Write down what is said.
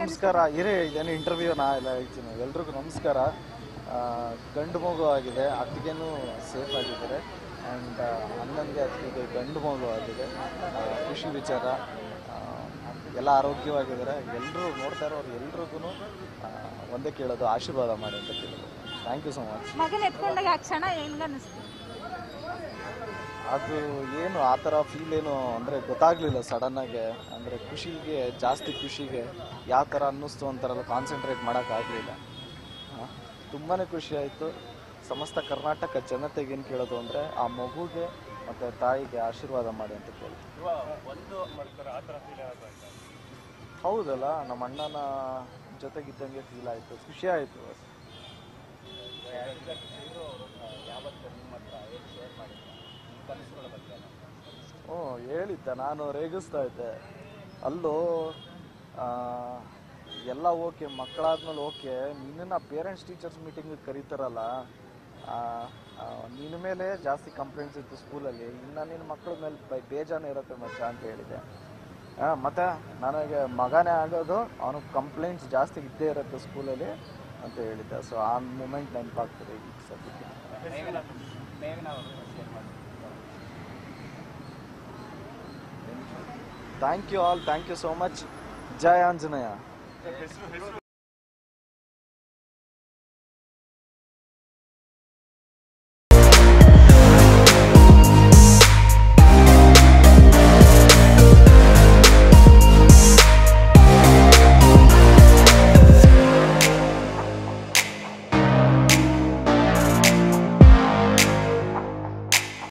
ನಮಸ್ಕಾರ ಇರೇ ಇದೇನು ಇಂಟರ್ವ್ಯೂ ನಾ ಎಲ್ಲ ಹೇಳ್ತೀನಿ ಎಲ್ರಿಗೂ ನಮಸ್ಕಾರ ಆ, ಗಂಡು ಮಗು ಆಗಿದೆ ಅತ್ತಿಗೆನೂ ಸೇಫ್ ಆಗಿದ್ದಾರೆ ಆ್ಯಂಡ್ ಅಣ್ಣನಿಗೆ ಅತ್ತಿಗೆ ಗಂಡು ಮಗು ಆಗಿದೆ ಆ, ಖುಷಿ ವಿಚಾರ ಆ, ಎಲ್ಲ ಆರೋಗ್ಯವಾಗಿದ್ದಾರೆ ಎಲ್ಲರೂ ನೋಡ್ತಾ ಇರೋರು ಎಲ್ರಿಗೂ ಒಂದೇ ಕೇಳೋದು ಆಶೀರ್ವಾದ ಮಾಡಿ ಅಂತ ಕೇಳೋದು ಥ್ಯಾಂಕ್ ಯು ಸೊ ಮಚ್ ಮಗನ ಎತ್ಕೊಂಡಾಗ ಆ ಕ್ಷಣ ಹೆಂಗ ಅನಿಸ್ತು ಅದು ಏನು ಆ ಥರ ಫೀಲ್ ಏನು ಅಂದರೆ ಗೊತ್ತಾಗಲಿಲ್ಲ ಸಡನ್ನಾಗೆ ಅಂದರೆ ಖುಷಿಗೆ ಜಾಸ್ತಿ ಖುಷಿಗೆ ಯಾವ ಥರ ಅನ್ನಿಸ್ತು ಅಂತಾರಲ್ಲ ಕಾನ್ಸಂಟ್ರೇಟ್ ಮಾಡೋಕ್ಕಾಗಲಿಲ್ಲ ತುಂಬಾ ಖುಷಿ ಆಯಿತು ಸಮಸ್ತ ಕರ್ನಾಟಕ ಜನತೆಗೆ ಏನು ಕೇಳೋದು ಅಂದರೆ ಆ ಮಗುಗೆ ಮತ್ತು ತಾಯಿಗೆ ಆಶೀರ್ವಾದ ಮಾಡಿ ಅಂತ ಕೇಳಿ ಹೌದಲ್ಲ ನಮ್ಮ ಅಣ್ಣನ ಜೊತೆಗಿದ್ದಂಗೆ ಫೀಲ್ ಆಯಿತು ಖುಷಿ ಆಯಿತು ಹ್ಞೂ ಹೇಳಿದ್ದೆ ನಾನು ರೇಗಿಸ್ತಾ ಇದ್ದೆ ಅಲ್ಲೂ ಆ, ಎಲ್ಲ ಓಕೆ ಮಕ್ಕಳಾದ್ಮೇಲೆ ಓಕೆ ನಿನ್ನ ಪೇರೆಂಟ್ಸ್ ಟೀಚರ್ಸ್ ಮೀಟಿಂಗ್ ಕರೀತಾರಲ್ಲ ಆ, ಆ, ನಿನ್ನ ಮೇಲೆ ಜಾಸ್ತಿ ಕಂಪ್ಲೇಂಟ್ಸ್ ಇತ್ತು ಸ್ಕೂಲಲ್ಲಿ ಇನ್ನು ನಿನ್ನ ಮಕ್ಕಳ ಮೇಲೆ ಬೈ ಬೇಜಾನು ಇರುತ್ತೆ ಮಚ್ಚ ಅಂತ ಹೇಳಿದೆ ಆ, ಮತ್ತೆ ನನಗೆ ಮಗನೇ ಆಗೋದು ಅವನಿಗೆ ಕಂಪ್ಲೇಂಟ್ಸ್ ಜಾಸ್ತಿ ಇದ್ದೇ ಇರುತ್ತೆ ಸ್ಕೂಲಲ್ಲಿ ಅಂತ ಹೇಳಿದ್ದೆ ಸೊ ಆ ಮೂಮೆಂಟ್ ನೆನಪಾಗ್ತದೆ ಈಗ ಸದ್ಯಕ್ಕೆ thank you all thank you so much ಜಯ ಆಂಜನೇಯ